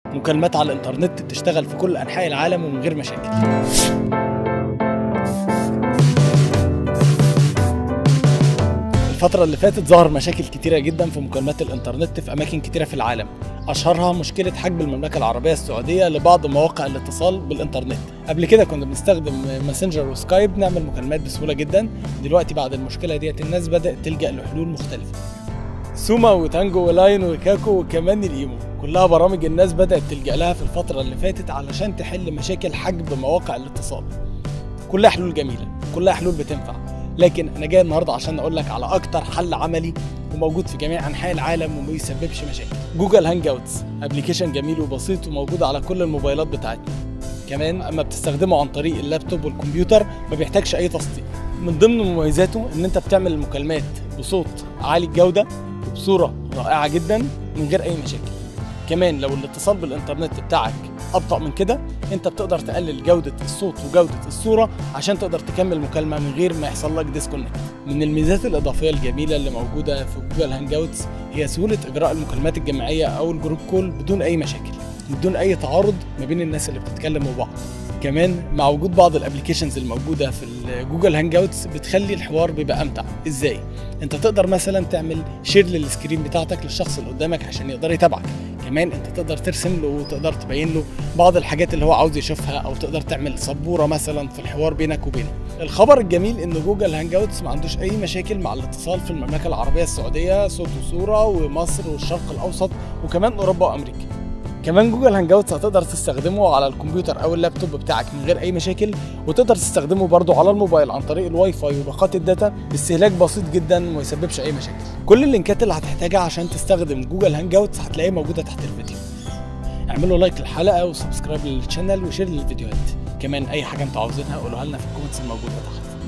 مكالمات على الانترنت بتشتغل في كل انحاء العالم ومن غير مشاكل الفترة اللي فاتت ظهر مشاكل كتيرة جدا في مكالمات الانترنت في أماكن كتيرة في العالم أشهرها مشكلة حجب المملكة العربية السعودية لبعض مواقع الاتصال بالانترنت قبل كده كنا بنستخدم ماسنجر وسكايب نعمل مكالمات بسهولة جدا دلوقتي بعد المشكلة ديت الناس بدأت تلجأ لحلول مختلفة سوما وتانجو ولاين وكاكو وكمان الايمو كلها برامج الناس بدأت تلجأ لها في الفترة اللي فاتت علشان تحل مشاكل حجب مواقع الاتصال كلها حلول جميلة كلها حلول بتنفع لكن انا جاي النهارده عشان اقول لك على اكتر حل عملي وموجود في جميع انحاء العالم وما بيسببش مشاكل جوجل هانج اوتس ابلكيشن جميل وبسيط وموجود على كل الموبايلات بتاعتنا كمان اما بتستخدمه عن طريق اللابتوب والكمبيوتر ما بيحتاجش اي تسطيب من ضمن مميزاته ان انت بتعمل المكالمات بصوت عالي الجوده وبصوره رائعه جدا من غير اي مشاكل كمان لو الاتصال بالانترنت بتاعك ابطا من كده انت بتقدر تقلل جوده الصوت وجوده الصوره عشان تقدر تكمل مكالمه من غير ما يحصل لك ديسكونكت من الميزات الاضافيه الجميله اللي موجوده في جوجل هانج اوتس هي سهوله اجراء المكالمات الجماعيه او الجروب كول بدون اي مشاكل بدون اي تعارض ما بين الناس اللي بتتكلم وبعض كمان مع وجود بعض الابلكيشنز الموجوده في جوجل هانج اوتس بتخلي الحوار بيبقى امتع ازاي انت تقدر مثلا تعمل شير للسكرين بتاعتك للشخص اللي قدامك عشان يقدر يتابعك كمان انت تقدر ترسم له وتقدر تبين له بعض الحاجات اللي هو عاوز يشوفها او تقدر تعمل سبوره مثلا في الحوار بينك وبينه الخبر الجميل ان جوجل هانج اوتس ما عندوش اي مشاكل مع الاتصال في المملكه العربيه السعوديه صوت وصوره ومصر والشرق الاوسط وكمان اوروبا وامريكا كمان جوجل هانج اوتس هتقدر تستخدمه على الكمبيوتر او اللابتوب بتاعك من غير اي مشاكل وتقدر تستخدمه برضه على الموبايل عن طريق الواي فاي وباقات الداتا باستهلاك بسيط جدا وما يسببش اي مشاكل كل اللينكات اللي هتحتاجها عشان تستخدم جوجل هانج اوتس هتلاقيها موجوده تحت الفيديو اعملوا لايك للحلقه وسبسكرايب للشانل وشير للفيديوهات كمان اي حاجه انتوا عاوزينها قولوها لنا في الكومنتس الموجوده تحت